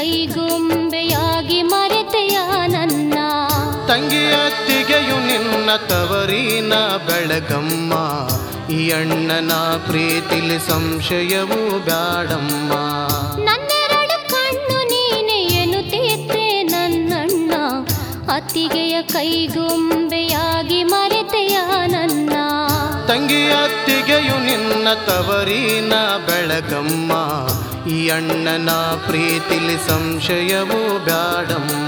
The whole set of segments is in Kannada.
ಕೈಗೊಂಬೆಯಾಗಿ ಮರೆತೆಯ ನನ್ನ ತಂಗಿಯ ತಿಗೆಯು ನಿನ್ನ ತವರಿನ ಬೆಳಗಮ್ಮ ಈ ಅಣ್ಣನ ಪ್ರೀತಿಲಿ ಸಂಶಯವೂ ಬ್ಯಾಡಮ್ಮ ನನ್ನೆರಡು ಕಣ್ಣು ನೀನೆ ಎನ್ನುತ್ತಿದ್ರೆ ನನ್ನಣ್ಣ ಅತ್ತಿಗೆಯ ಕೈಗೊಂಬೆಯಾಗಿ ಮರೆತೆಯ ನನ್ನ ತಂಗಿಯ ತಿಗೆಯು ನಿನ್ನ ತವರಿನ ಬೆಳಗಮ್ಮ ಈ ಅಣ್ಣನ ಪ್ರೀತಿಲಿ ಸಂಶಯವೂ ಬ್ಯಾಡಮ್ಮ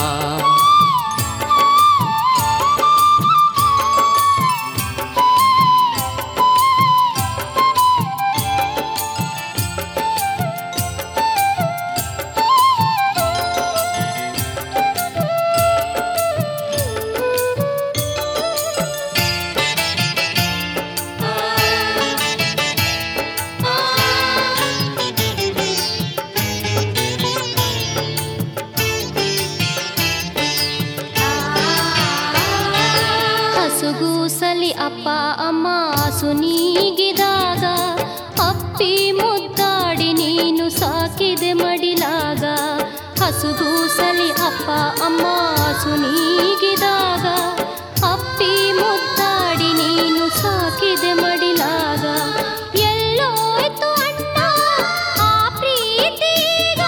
ಹಸುಗೂಸಲಿ ಅಪ್ಪ ಅಮ್ಮ ಸುನೀಗಿದಾಗ ಅಪ್ಪಿ ಮುದ್ದಾಡಿ ನೀನು ಸಾಕಿದೆ ಮಡಿಲಾಗ ಹಸುಗೂಸಲಿ ಅಪ್ಪ ಅಮ್ಮ ಸುನೀಗಿದಾಗ ಅಪ್ಪಿ ಮುದ್ದಾಡಿ ನೀನು ಸಾಕಿದೆ ಮಡಿಲಾಗ ಎಲ್ಲೋಯ್ತು ಅಣ್ಣ ಆ ಪ್ರೀತಿಗ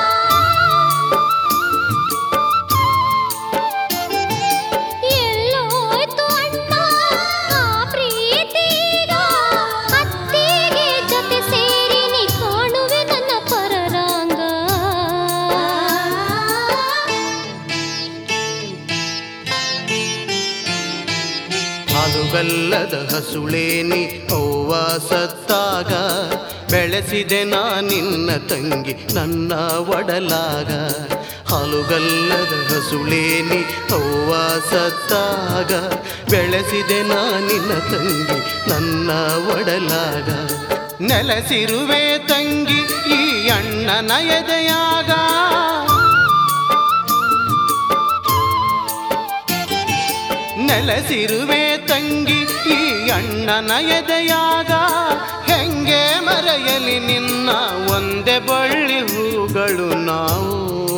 ಎಲ್ಲೋಯ್ತು ಅಣ್ಣ ಆ ಪ್ರೀತಿಗ ಅತ್ತಿಗೆ ಜೊತೆ ಸೇರಿ ನೀ ಕಾಣುವೆ ನನ್ನ ಪರರಾಂಗ ಹಾಲುಗಲ್ಲದ ಹಸುಳೇನಿ ಅವ್ವ ಸತ್ತಾಗ ಬೆಳೆಸಿದೆ ನಾ ನಿನ್ನ ತಂಗಿ ನನ್ನ ಒಡಲಾಗ ಹಾಲುಗಲ್ಲದ ಹಸುಳೇನಿ ಅವ್ವ ಸತ್ತಾಗ ಬೆಳೆಸಿದೆ ನಾ ನಿನ್ನ ತಂಗಿ ನನ್ನ ಒಡಲಾಗ ನೆಲೆಸಿರುವೆ ತಂಗಿ ಈ ಅಣ್ಣನ ಎದೆಯಾಗ ನೆಲೆಸಿರುವೆ ತಂಗಿ ಈ ಅಣ್ಣನ ಎದೆಯಾಗ ಹೆಂಗೆ ಮರೆಯಲಿ ನಿನ್ನ ಒಂದೇ ಬಳ್ಳಿ ಹೂಗಳು ನಾವು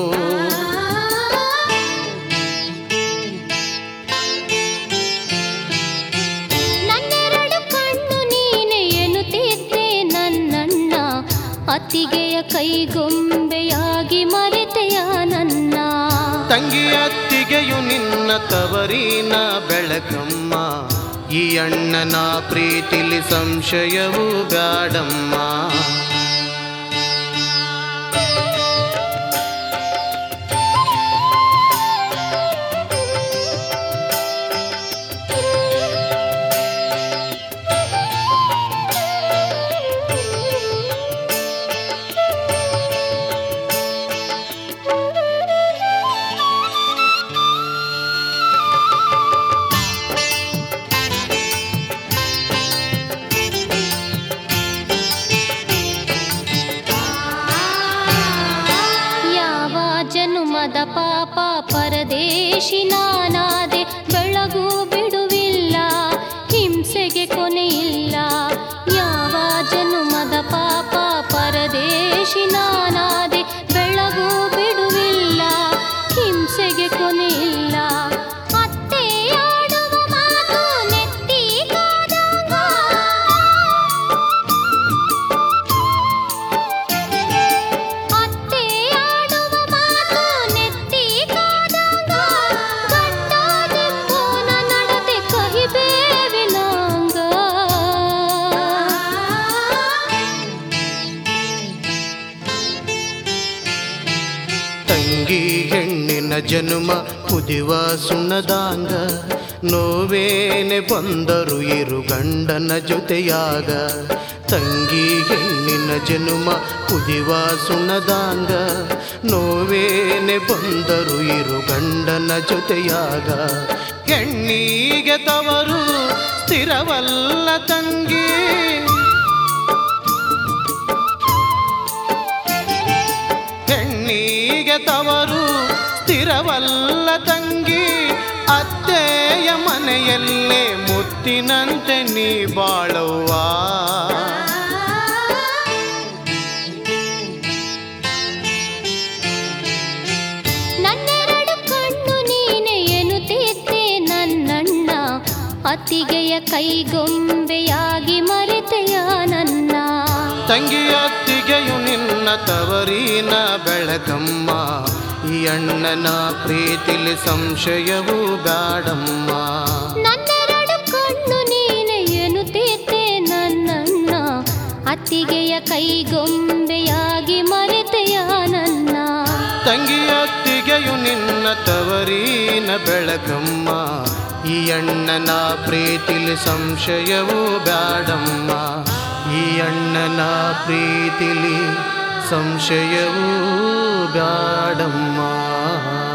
ನನ್ನೆರಡು ಕಣ್ಣು ನೀನೆ ಎನ್ನುತ್ತಿದ್ದೆ ನನ್ನಣ್ಣ ಅತ್ತಿಗೆಯ ಕೈಗೊಂಬೆಯಾಗಿ ಮರೆತೆಯ ನನ್ನ ತಂಗಿಯತ್ತಿಗೆಯು ನಿನ್ನ ತವರಿನ ಬೆಳಕಮ್ಮ ಈ ಅಣ್ಣನ ಪ್ರೀತಿಲಿ ಸಂಶಯವೂ ಬ್ಯಾಡಮ್ಮ ಯಾವ ಜನುಮದ ಪಾಪ ಪರದೇಶಿ ನಾನಾದೆ ಬೆಳಗು ಬಿಡುವಿಲ್ಲ ಹಿಂಸೆಗೆ ಕೊನೆಯಿಲ್ಲ ಯಾವ ಜನುಮದ ಪಾಪ ಪರದೇಶಿ ನಾನಾದೆ ಬೆಳಗು ಬಿಡುವಿಲ್ಲ ಹಿಂಸೆಗೆ ಕೊನೆಯಿಲ್ಲ ಅತ್ತೆಯಾಡುವ ಮಾತು ನೆತ್ತಿ ಕಾದಂಗ ಅತ್ತೆಯಾಡುವ ಮಾತು ನೆತ್ತಿ ಕಾದಾಗ ಗಂಡನೆಂಬುವನ ನಡತೆ ಕಹಿಬೇವಿನಾಂಗ ತಂಗಿ ಹೆಣ್ಣಿನ ಜನುಮ ಕುದಿವ ಸುಣ್ಣದಾಂಗ ನೋವೇನೆ ಬಂದರು ಇರು ಗಂಡನ ಜೊತೆಯಾಗ ತಂಗಿ ಹೆಣ್ಣಿನ ಜನುಮ ಕುದಿವ ಸುಣ್ಣದಾಂಗ ನೋವೇನೆ ಬಂದರು ಇರು ಗಂಡನ ಜೊತೆಯಾಗ ಹೆಣ್ಣಿಗೆ ತವರು ಸ್ಥಿರವಲ್ಲ ತಂಗಿ ಹೆಣ್ಣಿಗೆ ತವರು ಸ್ಥಿರವಲ್ಲ ತಂಗಿ ಅತ್ತೆಯ ಮನೆಯಲ್ಲೇ ಮುತ್ತಿನಂತೆ ನೀ ಬಾಳುವ ಅತ್ತಿಗೆಯ ಕೈಗೊಂಬೆಯಾಗಿ ಮರೆತೆಯ ನನ್ನ ತಂಗಿಯತ್ತಿಗೆಯು ನಿನ್ನ ತವರಿನ ಬೆಳಕಮ್ಮ ಈ ಅಣ್ಣನ ಪ್ರೀತಿಲಿ ಸಂಶಯವೂ ಬ್ಯಾಡಮ್ಮ ನನ್ನೆರಡು ಕಣ್ಣು ನೀನೆ ಎನ್ನುತ್ತಿದ್ದೆ ನನ್ನಣ್ಣ ಅತ್ತಿಗೆಯ ಕೈಗೊಂಬೆಯಾಗಿ ಮರೆತೆಯ ನನ್ನ ತಂಗಿಯತ್ತಿಗೆಯು ನಿನ್ನ ತವರಿನ ಬೆಳಕಮ್ಮ ಈ ಅಣ್ಣನ ಪ್ರೀತಿಲಿ ಸಂಶಯವೂ ಬ್ಯಾಡಮ್ಮ ಈ ಅಣ್ಣನ ಪ್ರೀತಿಲಿ ಸಂಶಯವೂ ಬ್ಯಾಡಮ್ಮ